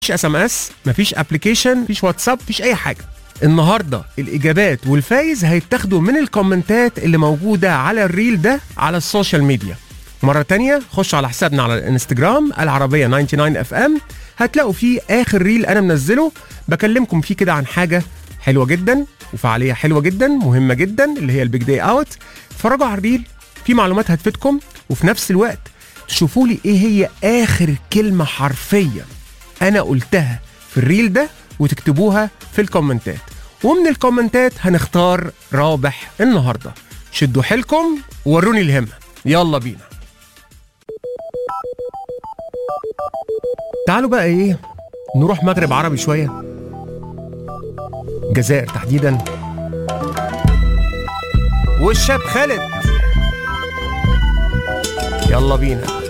مفيش اس ام اس مفيش ابلكيشن مفيش واتساب مفيش اي حاجه النهارده الاجابات والفايز هيتاخدوا من الكومنتات اللي موجوده على الريل ده على السوشيال ميديا مرة تانية خش على حسابنا على الانستجرام العربية 99 اف ام هتلاقوا فيه اخر ريل انا منزله بكلمكم فيه كده عن حاجة حلوة جدا وفعالية حلوة جدا مهمة جدا اللي هي البيج داي اوت اتفرجوا على الريل في معلومات هتفيدكم وفي نفس الوقت تشوفوا لي ايه هي اخر كلمة حرفيا انا قلتها في الريل ده وتكتبوها في الكومنتات ومن الكومنتات هنختار رابح النهارده شدوا حيلكم ووروني الهمه يلا بينا تعالوا بقى ايه نروح مغرب عربي شويه جزائر تحديدا والشاب خالد يلا بينا